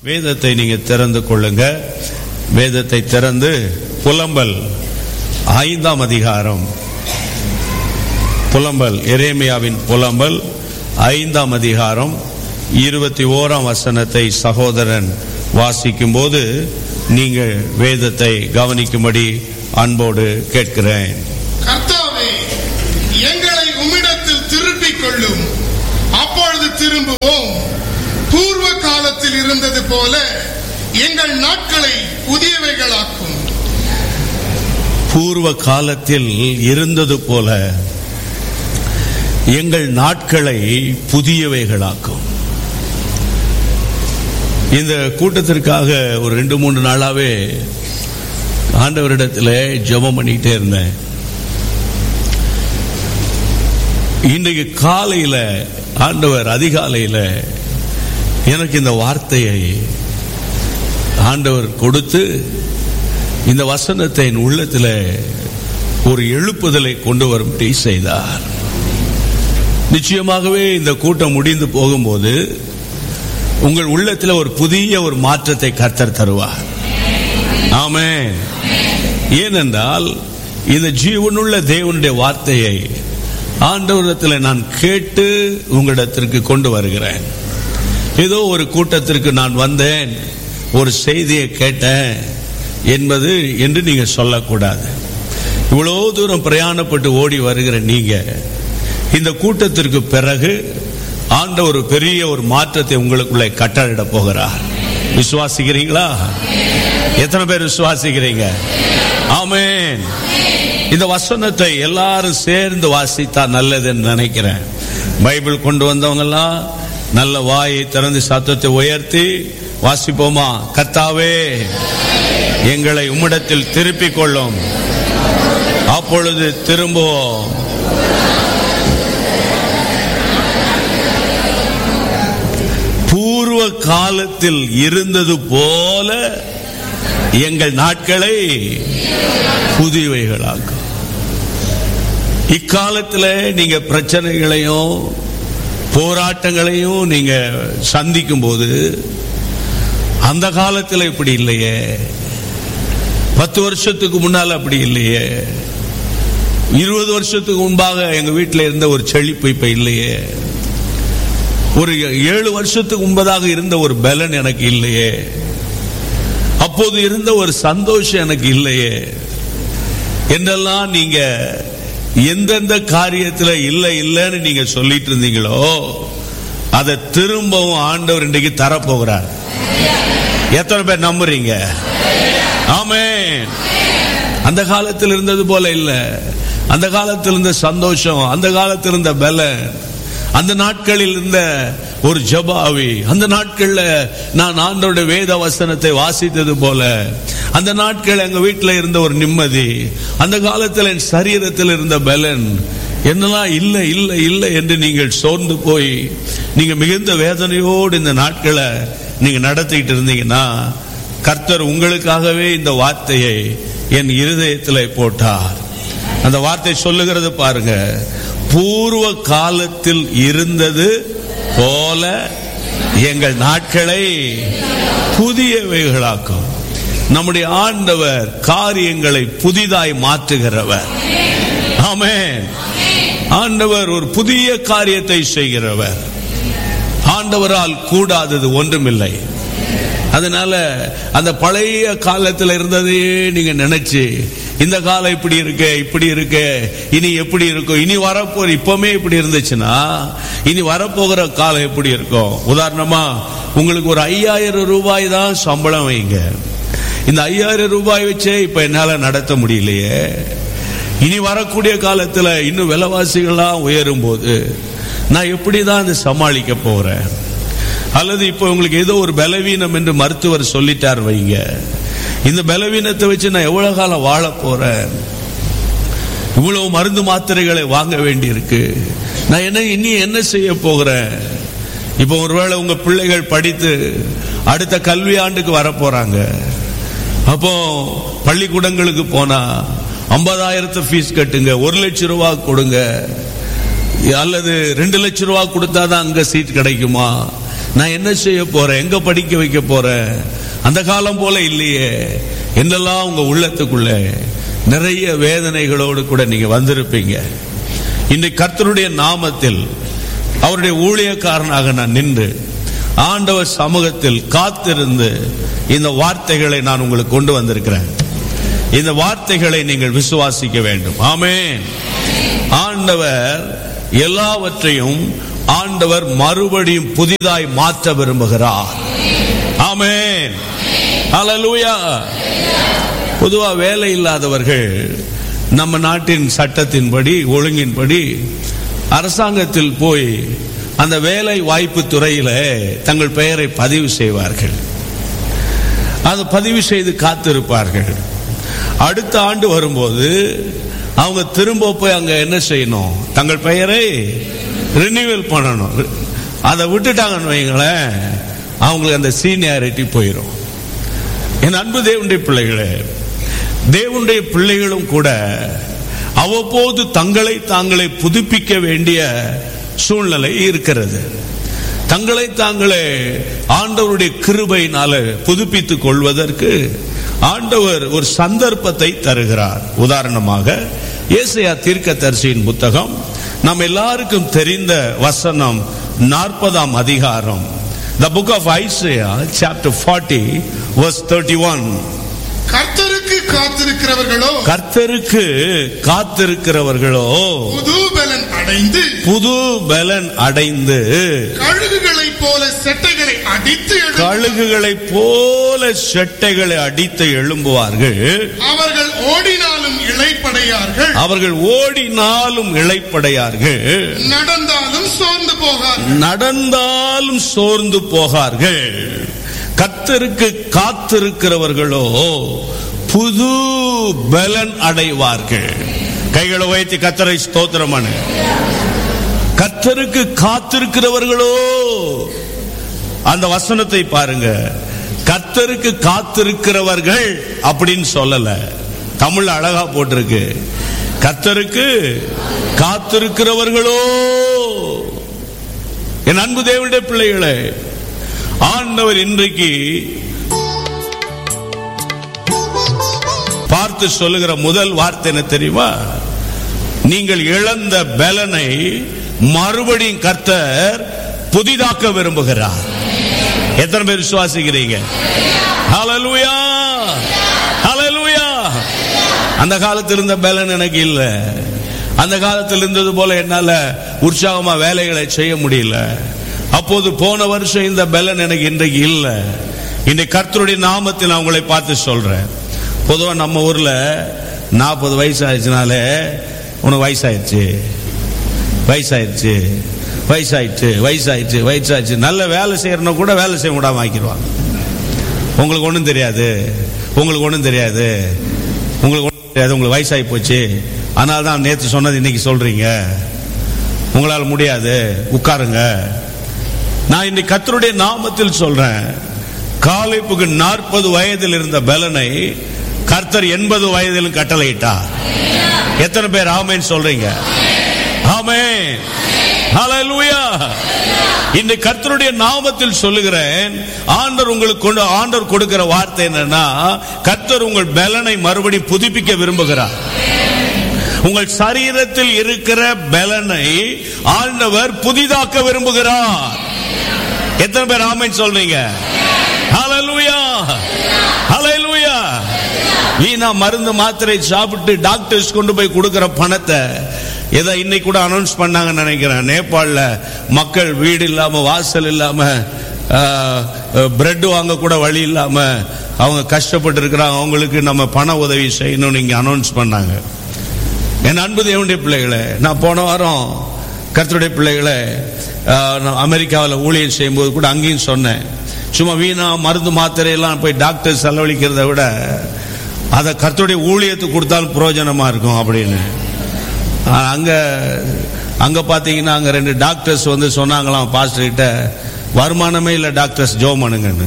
வேதத்தை நீங்க திறந்து கொள்ளுங்க வேதத்தை திறந்து புலம்பல் ஐந்தாம் அதிகாரம் புலம்பல் எரேமியாவின் புலம்பல் ஐந்தாம் அதிகாரம் இருபத்தி ஓராம் வசனத்தை சகோதரன் வாசிக்கும் போது நீங்கள் வேதத்தை கவனிக்கும்படி அன்போடு கேட்கிறேன் கர்த்தாவே எங்களை உம்மிடத்தில் திருப்பிக் கொள்ளும் அப்பொழுது திரும்புவோம் பூர்வ காலத்தில் இருந்தது போல எங்கள் நாட்களை புதியவைகளாக்கும் பூர்வ காலத்தில் இருந்தது போல எங்கள் நாட்களை புதியவைகளாக்கும் இந்த கூட்டத்திற்காக ஒரு ரெண்டு மூன்று நாளாவே ஆண்டவரிடத்தில் ஜெபம் பண்ணிக்கிட்டே இருந்தேன் இன்றைக்கு காலையில ஆண்டவர் அதிகாலையில எனக்கு இந்த வார்த்தையை ஆண்டவர் கொடுத்து இந்த வசனத்தை என் உள்ளத்தில் ஒரு எழுப்புதலை கொண்டு வரும்படி செய்தார் நிச்சயமாகவே இந்த கூட்டம் முடிந்து போகும்போது உங்கள் உள்ளத்தில் ஒரு புதிய ஒரு மாற்றத்தை கர்த்தர் தருவார் ஆமே ஏனென்றால் இந்த ஜீவனுள்ள தேவனுடைய வார்த்தையை ஆண்டவரத்தில் நான் கேட்டு உங்களிடத்திற்கு கொண்டு வருகிறேன் ஏதோ ஒரு கூட்டத்திற்கு நான் வந்தேன் ஒரு செய்தியை கேட்டேன் என்பது என்று நீங்க சொல்லக்கூடாது இவ்வளோ தூரம் பிரயாணப்பட்டு ஓடி வருகிற நீங்க இந்த கூட்டத்திற்கு பிறகு ஆண்டவர் ஒரு பெரிய ஒரு மாற்றத்தை உங்களுக்குள்ளே கட்டளிட போகிறார் விசுவாசிக்கிறீங்களா எத்தனை பேர் விசுவாசிக்கிறீங்க ஆமென் இந்த வசனத்தை எல்லாரும் சேர்ந்து வாசித்தா நல்லதுன்னு நினைக்கிறேன் பைபிள் கொண்டு வந்தவங்க எல்லாம் நல்ல வாயை திறந்து சத்தத்தை உயர்த்தி வாசிப்போமா கர்த்தாவே எங்களை உம்மிடத்தில் திருப்பிக் கொள்ளும் அப்பொழுது திரும்புவோம் பூர்வ காலத்தில் இருந்தது போல எங்கள் நாட்களை புதியவைகளாக்கும் இக்காலத்தில் நீங்க பிரச்சனைகளையும் போராட்டங்களையும் நீங்க சந்திக்கும் போது அந்த காலத்தில் இப்படி இல்லையே பத்து வருஷத்துக்கு முன்னால் அப்படி இல்லையே இருபது வருஷத்துக்கு முன்பாக எங்க வீட்டில் இருந்த ஒரு செழிப்பு இப்ப இல்லையே ஒரு ஏழு வருஷத்துக்கு முன்பதாக இருந்த ஒரு பலன் எனக்கு இல்லையே அப்போது இருந்த ஒரு சந்தோஷம் எனக்கு இல்லையே என்றெல்லாம் நீங்க எந்தெந்த காரியத்துல இல்லை இல்லைன்னு நீங்க சொல்லிட்டு இருந்தீங்களோ அதை திரும்பவும் ஆண்டவர் இன்றைக்கு தரப்போகிறார் எத்தனை பேர் நம்புறீங்க ஆமே அந்த காலத்தில் இருந்தது போல இல்ல அந்த காலத்தில் இருந்த சந்தோஷம் அந்த காலத்தில் இருந்த பலன் அந்த நாட்களில் இருந்த ஒரு ஜபாவி அந்த நாட்கள்ல நான் ஆண்டோட வேத வசனத்தை வாசித்தது போல அந்த நாட்கள் எங்க வீட்டில் இருந்த ஒரு நிம்மதி அந்த காலத்தில் என் சரீரத்தில் இருந்த பலன் என்னெல்லாம் இல்லை இல்லை இல்லை என்று நீங்கள் சோர்ந்து போய் நீங்க மிகுந்த வேதனையோடு இந்த நாட்களை நீங்க நடத்திக்கிட்டு இருந்தீங்கன்னா கர்த்தர் உங்களுக்காகவே இந்த வார்த்தையை என் இருதயத்தில் போட்டார் அந்த வார்த்தை சொல்லுகிறது பாருங்க பூர்வ காலத்தில் இருந்தது போல எங்கள் நாட்களை புதியவைகளாக்கும் நம்முடைய ஆண்டவர் காரியங்களை புதிதாய் மாற்றுகிறவர் ஆமென் ஆண்டவர் ஒரு புதிய காரியத்தை செய்கிறவர் ஆண்டவரால் கூடாதது ஒன்றுமில்லை அதனால அந்த பழைய காலத்தில் இருந்ததையே நீங்க நினைச்சு இந்த காலம் இப்படி இருக்கு இப்படி இருக்கு இனி எப்படி இருக்கும் இனி வரப்போற இப்பவுமே இப்படி இருந்துச்சுன்னா இனி வரப்போகிற காலம் எப்படி இருக்கும் உதாரணமா உங்களுக்கு ஒரு ஐயாயிரம் ரூபாய் தான் சம்பளம் வைங்க இந்த ஐயாயிரம் ரூபாய் வச்சே இப்ப என்னால நடத்த முடியலையே இனி வரக்கூடிய காலத்துல இன்னும் விலைவாசிகள்லாம் உயரும் போது நான் எப்படி தான் இதை சமாளிக்க போறேன் அல்லது இப்போ உங்களுக்கு ஏதோ ஒரு பலவீனம் என்று மருத்துவர் சொல்லிட்டார் வைங்க இந்த பலவீனத்தை வச்சு நான் எவ்வளவு காலம் வாழ போறேன் இவ்வளவு மருந்து மாத்திரைகளை வாங்க வேண்டி இருக்கு நான் என்ன இனி என்ன செய்ய போகிறேன் இப்போ ஒருவேளை உங்க பிள்ளைகள் படித்து அடுத்த கல்வி ஆண்டுக்கு வர போறாங்க அப்போ பள்ளிக்கூடங்களுக்கு போனா ஐம்பதாயிரத்து ஃபீஸ் கட்டுங்க ஒரு லட்சம் ரூபா கொடுங்க அல்லது ரெண்டு லட்சம் ரூபா கொடுத்தாதான் அங்க சீட் கிடைக்குமா நான் என்ன செய்ய போறேன் எங்க படிக்க வைக்க போறேன் அந்த காலம் போல இல்லையே என்னெல்லாம் உங்க உள்ளத்துக்குள்ள நிறைய வேதனைகளோடு கூட நீங்க வந்திருப்பீங்க இன்றைக்கு கர்த்தருடைய நாமத்தில் அவருடைய ஊழியக்காரனாக நான் நின்று ஆண்டவர் சமூகத்தில் காத்திருந்து இந்த வார்த்தைகளை நான் உங்களுக்கு கொண்டு வந்திருக்கிறேன் இந்த வார்த்தைகளை நீங்கள் விசுவாசிக்க வேண்டும் ஆமென் ஆண்டவர் எல்லாவற்றையும் ஆண்டவர் மறுபடியும் புதிதாய் மாற்ற விரும்புகிறார் ஆமென் ஹalleluya பொதுவா வேலை இல்லாதவர்கள் நம்ம நாட்டின் சட்டத்தின்படி ஒழுங்கின்படி அரசாங்கத்தில் போய் அந்த வேலை வாய்ப்பு துறையில தங்கள் பெயரை பதிவு செய்வார்கள் அது பதிவு செய்து காத்திருப்பார்கள் அடுத்த ஆண்டு வரும்போது அவங்க திரும்ப போய் அங்க என்ன செய்யணும் தங்கள் பெயரை ரினியூவல் பண்ணணும் அதை விட்டுட்டாங்கன்னு வைங்களேன் அவங்களுக்கு அந்த சீனியாரிட்டி போயிடும் என் அன்பு தேவனுடைய பிள்ளைகளே தேவனுடைய பிள்ளைகளும் கூட அவ்வப்போது தங்களை தாங்களே புதுப்பிக்க வேண்டிய சூழ்நிலை இருக்கிறது தங்களை தாங்களே ஆண்டவருடைய கிருபையினால புதுப்பித்துக் கொள்வதற்கு ஆண்டவர் ஒரு சந்தர்ப்பத்தை தருகிறார் உதாரணமாக ஏசையா தீர்க்கதரிசியின் புத்தகம் நம் எல்லாருக்கும் தெரிந்த வசனம் நாற்பதாம் அதிகாரம் The book of Isaiah, chapter 40, verse 31. கர்த்தருக்கு காத்திருக்கிறவர்களோ கர்த்தருக்கு காத்திருக்கிறவர்களோ புது பலன் அடைந்து புது பலன் அடைந்து கழுகுகளைப் போல செட்டைகளை அடித்து எழும் கழுகுகளைப் போல செட்டைகளை அடித்து எழும்புவார்கள் அவர்கள் ஓடினாலும் இளைப்படையார்கள் அவர்கள் ஓடினாலும் இளைப்படையார்கள் நடந்தாலும் சோர்ந்து போகார்கள் நடந்தாலும் சோர்ந்து போகார்கள் கத்தருக்கு காத்திருக்கிறவர்களோ புது பலன் அடைவார்கள் கைகளை உயர்த்தி கத்தரை ஸ்தோத்திரமான கத்தருக்கு காத்திருக்கிறவர்களோ அந்த வசனத்தை பாருங்க கத்தருக்கு காத்திருக்கிறவர்கள் அப்படின்னு சொல்லல தமிழ் அழகா போட்டிருக்கு கத்தருக்கு காத்திருக்கிறவர்களோ என் அன்பு தேவனுடைய பிள்ளைகளே ஆண்டவர் இன்றைக்கு பார்த்து சொல்லுகிற முதல் வார்த்தை என்ன தெரியுமா நீங்கள் இழந்த பலனை மறுபடியும் கர்த்தர் புதிதாக்க விரும்புகிறார் எத்தனை பேர் விசுவாசிக்கிறீங்க ஹalleluya ஹalleluya அந்த காலத்தில் இருந்த பலன் எனக்கு இல்லை அந்த காலத்தில் இருந்தது போல என்னால உற்சாகமா வேலைகளை செய்ய முடியல அப்போது போன வருஷம் இந்த பலன் எனக்கு இன்றைக்கு இல்லை இன்றைக்கு கர்த்தருடைய நாமத்தில் நான் உங்களை பார்த்து சொல்றேன் பொதுவாக நம்ம ஊர்ல நாற்பது வயசு ஆயிடுச்சுனாலே உனக்கு வயசாயிடுச்சு வயசாயிடுச்சு வயசாயிடுச்சு வயசாயிடுச்சு வயசாயிடுச்சு நல்ல வேலை செய்யறன கூட வேலை செய்ய விடாம ஆக்கிடுவாங்க உங்களுக்கு ஒன்றும் தெரியாது உங்களுக்கு ஒன்றும் தெரியாது உங்களுக்கு ஒன்றும் தெரியாது உங்களுக்கு வயசாகி போச்சு அதனால தான் நேற்று சொன்னது இன்னைக்கு சொல்றீங்க உங்களால் முடியாது உட்காருங்க நான் இன்னைக்கு கத்தருடைய நாமத்தில் சொல்றேன் காலைப்புக்கு நாற்பது வயதில் இருந்த பலனை கர்த்தர் எண்பது வயதிலும் கட்டளையிட்டார் எத்தனை பேர் ஆமேன்னு சொல்றீங்க ஆமென் ஹalleluya இந்த கர்த்தருடைய நாமத்தில் சொல்லுகிறேன் ஆண்டவர் உங்களுக்கு கொண்டு ஆண்டவர் கொடுக்கிற வார்த்தை என்னன்னா கர்த்தர் உங்கள் பலனை மறுபடியும் புதுப்பிக்க விரும்புகிறார் உங்கள் சரீரத்தில் இருக்கிற பலனை ஆண்டவர் புதிதாக்க விரும்புகிறார் எத்தனை பேர் ஆமென் சொல்றீங்க ஹalleluya ஹalleluya வீணா மருந்து மாத்திரை சாப்பிட்டு டாக்டர்ஸ் கொண்டு போய் கொடுக்கிற பணத்தை ஏதோ இன்னைக்கு கூட அனௌன்ஸ் பண்ணாங்கன்னு நினைக்கிறேன் நேபாளில் மக்கள் வீடு இல்லாம வாசல் இல்லாம பிரெட் வாங்க கூட வழி இல்லாம அவங்க கஷ்டப்பட்டு இருக்கிறாங்க அவங்களுக்கு நம்ம பண உதவி செய்யணும்னு இங்க அனௌன்ஸ் பண்ணாங்க என் அன்பு தேவனுடைய பிள்ளைகளை நான் போன வாரம் கர்த்தருடைய பிள்ளைகளை அமெரிக்காவில் ஊழியர் செய்யும்போது கூட அங்கேயும் சொன்னேன் சும்மா வீணா மருந்து மாத்திரையெல்லாம் போய் டாக்டர் செலவழிக்கிறத விட அதை கர்த்தருடைய ஊழியத்துக்கு கொடுத்தாலும் பிரயோஜனமா இருக்கும் அப்படின்னு ஆஹ் அங்க அங்க பாத்தீங்கன்னா அங்க ரெண்டு டாக்டர்ஸ் வந்து சொன்னாங்களாம் பாஸ்டர் கிட்ட வருமானமே இல்ல டாக்டர்ஸ் ஜோ பண்ணுங்கன்னு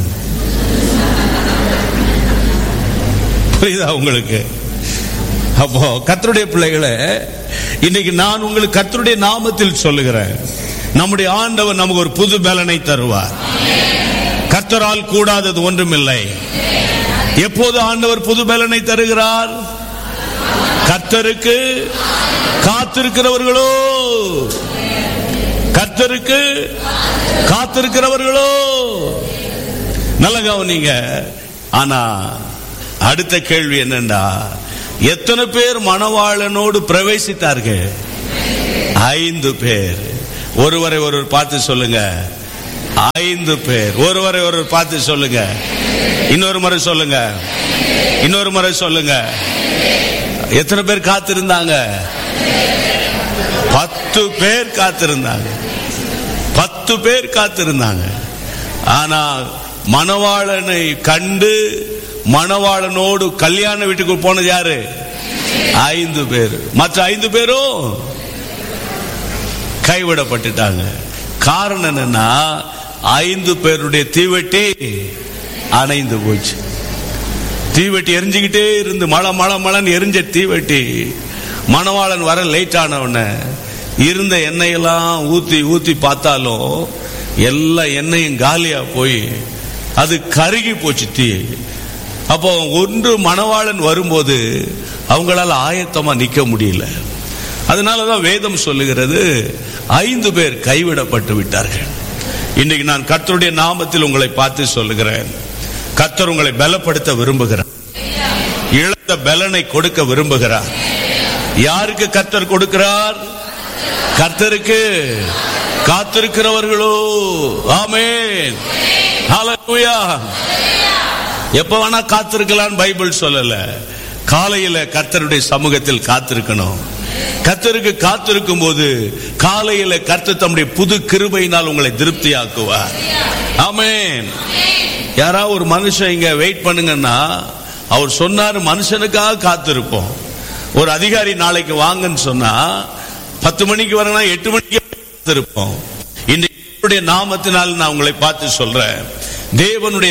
புரியுதா உங்களுக்கு அப்போ கர்த்தருடைய பிள்ளைகளை இன்னைக்கு நான் உங்களுக்கு கர்த்தருடைய நாமத்தில் சொல்லுகிறேன் நம்முடைய ஆண்டவர் நமக்கு ஒரு புது பலனை தருவார் கர்த்தரால் கூடாதது ஒன்றுமில்லை எப்போது ஆண்டவர் புது பலனை தருகிறார் கர்த்தருக்கு காத்திருக்கிறவர்களோ கர்த்தருக்கு காத்திருக்கிறவர்களோ நல்ல கவனிங்க ஆனா அடுத்த கேள்வி என்னண்டா எத்தனை பேர் மணவாளனோடு பிரவேசித்தார்கள் ஐந்து பேர் ஒருவரை ஒருவர் பார்த்து சொல்லுங்க ஐந்து பேர் ஒருவரை ஒருவர் பார்த்து சொல்லுங்க இன்னொரு முறை சொல்லுங்க இன்னொரு முறை சொல்லுங்க எத்தனை பேர் காத்திருந்தாங்க பத்து பேர் காத்திருந்தாங்க பத்து பேர் காத்திருந்தாங்க ஆனா மணவாளனை கண்டு மணவாளனோடு கல்யாண வீட்டுக்கு போனது யாரு ஐந்து பேர் மற்ற ஐந்து பேரும் கைவிடப்பட்டுட்டாங்க காரணம் என்னன்னா ஐந்து பேருடைய தீவெட்டி அணைந்து போச்சு தீவெட்டி எரிஞ்சுக்கிட்டே இருந்து மழை மழை மழைன்னு எரிஞ்ச தீவெட்டி மணவாளன் வர லேட் ஆனவன இருந்த எண்ணெயெல்லாம் ஊத்தி ஊத்தி பார்த்தாலும் எல்லா எண்ணெயும் காலியா போய் அது கருகி போச்சு தீ அப்போ ஒன்று மணவாளன் வரும்போது அவங்களால ஆயத்தமா நிக்க முடியல அதனாலதான் வேதம் சொல்லுகிறது ஐந்து பேர் கைவிடப்பட்டு விட்டார்கள் இன்னைக்கு நான் கர்த்தருடைய நாமத்தில் உங்களை பார்த்து சொல்லுகிறேன் கர்த்தர் உங்களை பலப்படுத்த விரும்புகிறார் இழந்த பலனை கொடுக்க விரும்புகிறார் யாருக்கு கர்த்தர் கொடுக்கிறார் கர்த்தருக்கு காத்திருக்கிறவர்களோ ஆமென் ஹalleluya எப்ப வேணா காத்திருக்கலாம் பைபிள் சொல்லல காலையில கர்த்தருடைய சமூகத்தில் காத்திருக்கணும் கர்த்தருக்கு காத்திருக்கும் போது காலையில கர்த்தர் தம்முடைய புது கிருபையினால் உங்களை திருப்தியாக்குவார் ஆமென் யாராவது ஒரு மனுஷன் இங்க வெயிட் பண்ணுங்கன்னா அவர் சொன்னாரு மனுஷனுக்காக காத்திருப்போம் ஒரு அதிகாரி நாளைக்கு வாங்கன்னு சொன்னா பத்து மணிக்கு வரனா எட்டு மணிக்கு காத்திருப்போம் இன்றைய நாமத்தினால் நான் உங்களை பார்த்து சொல்றேன் தேவனுடைய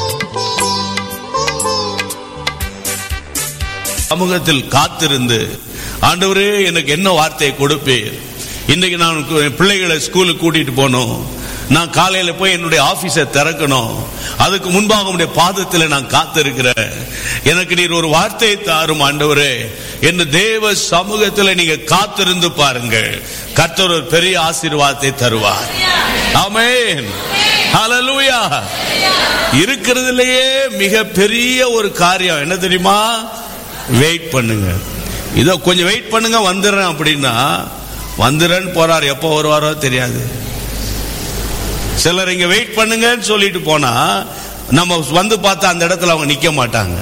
சமூகத்தில் காத்திருந்து ஆண்டவரே எனக்கு என்ன வார்த்தையை கொடுப்பீர் இன்னைக்கு நான் என் பிள்ளைகளை ஸ்கூலுக்கு கூட்டிட்டு போகணும் நான் காலையில போய் என்னுடைய ஆபீஸை திறக்கணும் அதுக்கு முன்பாக உடைய பாதத்தில் நான் காத்திருக்கிறேன் எனக்கு நீர் ஒரு வார்த்தையை தாரும் ஆண்டவரே என்று தேவ சமூகத்தில் நீங்க காத்திருந்து பாருங்கள் கர்த்தர் ஒரு பெரிய ஆசீர்வாதத்தை தருவார் ஆமென் ஹalleluya இருக்கிறதுலயே மிக பெரிய ஒரு காரியம் என்ன தெரியுமா வெயிட் பண்ணுங்க இதோ கொஞ்சம் வெயிட் பண்ணுங்க வந்துடுறேன் அப்படின்னா வந்துடுறேன்னு போறார் எப்போ வருவாரோ தெரியாது சிலர் இங்க வெயிட் பண்ணுங்கன்னு சொல்லிட்டு போனா நம்ம வந்து பார்த்தா அந்த இடத்துல அவங்க நிக்க மாட்டாங்க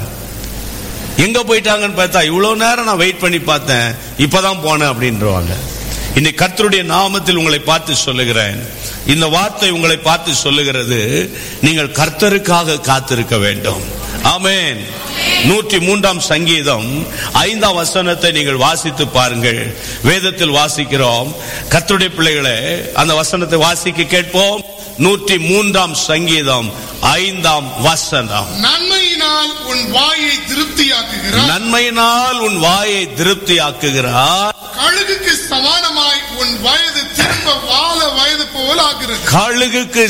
எங்க போயிட்டாங்கன்னு பார்த்தா இவ்வளவு நேரம் நான் வெயிட் பண்ணி பார்த்தேன் இப்பதான் போனேன் அப்படின்றவாங்க இன்னைக்கு கர்த்தருடைய நாமத்தில் உங்களை பார்த்து சொல்லுகிறேன் இந்த வார்த்தை உங்களை பார்த்து சொல்லுகிறது நீங்கள் கர்த்தருக்காக காத்திருக்க வேண்டும் ஆமென் நூற்றி மூன்றாம் சங்கீதம் ஐந்தாம் வசனத்தை நீங்கள் வாசித்து பாருங்கள் வேதத்தில் வாசிக்கிறோம் கர்த்தருடைய பிள்ளைகளே அந்த வசனத்தை வாசிக்க கேட்போம் நூற்றி மூன்றாம் சங்கீதம் ஐந்தாம் வசனம் நன்மையினால் உன் வாயை திருப்தியாக்குகிறார் நன்மையினால் உன் வாயை திருப்தியாக்குகிறார் கழுகுக்கு சமானமாய் உன் வயது திரும்ப வாழ வயது போல் ஆகிறது கழுகுக்கு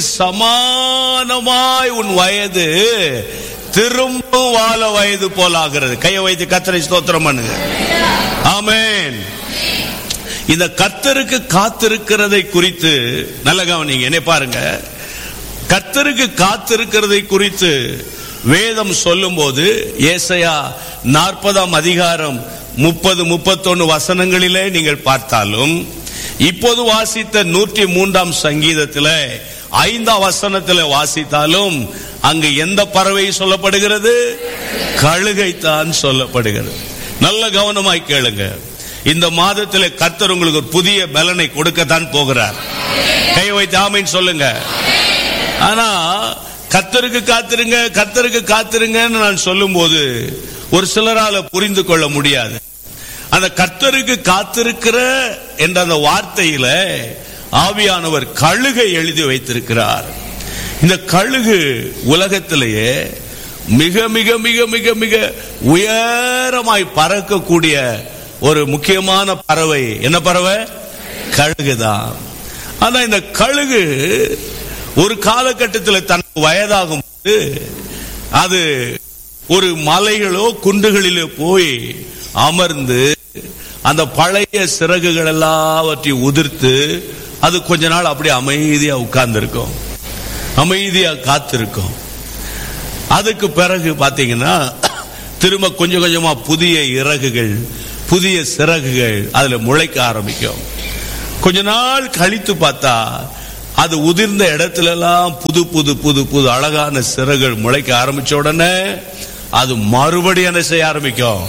சமானமாய் உன் வயது திரும்ப வாழ வயது போலாகிறது கையை வைத்து கத்தரை ஸ்தோத்திரம் பண்ணுங்க ஆமென் இந்த கர்த்தருக்கு காத்திருக்கிறதை குறித்து நல்ல கவனிங்க என்ன பாருங்க கர்த்தருக்கு காத்திருக்கிறதை குறித்து வேதம் சொல்லும்போது ஏசையா நாற்பதாம் அதிகாரம் முப்பது முப்பத்தொன்னு வசனங்களிலே நீங்கள் பார்த்தாலும் இப்போது வாசித்த நூற்றி மூன்றாம் சங்கீதத்தில் ஐந்தாம் வசனத்தில் வாசித்தாலும் அங்கு எந்த பறவை சொல்லப்படுகிறது கழுகைத்தான் சொல்லப்படுகிறது நல்ல கவனமாய் கேளுங்க இந்த மாதத்தில் கர்த்தர் உங்களுக்கு ஒரு புதிய பலனை கொடுக்கத்தான் போகிறார் கை வைத்து ஆமைன்னு சொல்லுங்க ஆனா கர்த்தருக்கு காத்திருங்க கர்த்தருக்கு காத்திருங்கன்னு நான் சொல்லும்போது ஒரு சிலரால புரிந்து கொள்ள முடியாது அந்த கர்த்தருக்கு காத்திருக்கிற என்ற அந்த வார்த்தையில ஆவியானவர் கழுகை எழுதி வைத்திருக்கிறார் இந்த கழுகு உலகத்திலேயே மிக மிக மிக மிக மிக உயரமாய் பறக்கக்கூடிய ஒரு முக்கியமான பறவை என்ன பறவை கழுகுதான் ஆனா இந்த கழுகு ஒரு காலகட்டத்தில் தன் வயதாகும் போது அது ஒரு மலைகளோ குன்றுகளிலோ போய் அமர்ந்து அந்த பழைய சிறகுகள் எல்லாவற்றையும் உதிர்த்து அது கொஞ்ச நாள் அப்படியே அமைதியா உட்கார்ந்துருக்கும் அமைதியா காத்திருக்கும் அதுக்கு பிறகு பாத்தீங்கன்னா திரும்ப கொஞ்சம் கொஞ்சமா புதிய இறகுகள் புதிய சிறகுகள் அதுல முளைக்க ஆரம்பிக்கும் கொஞ்ச நாள் கழித்து பார்த்தா அது உதிர்ந்த இடத்துல எல்லாம் புது புது புது புது அழகான சிறகுகள் முளைக்க ஆரம்பிச்ச உடனே அது மறுபடியும் என்ன செய்ய ஆரம்பிக்கும்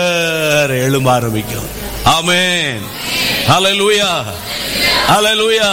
உயர எழும்ப ஆரம்பிக்கும் ஆமென் ஹalleluya ஹalleluya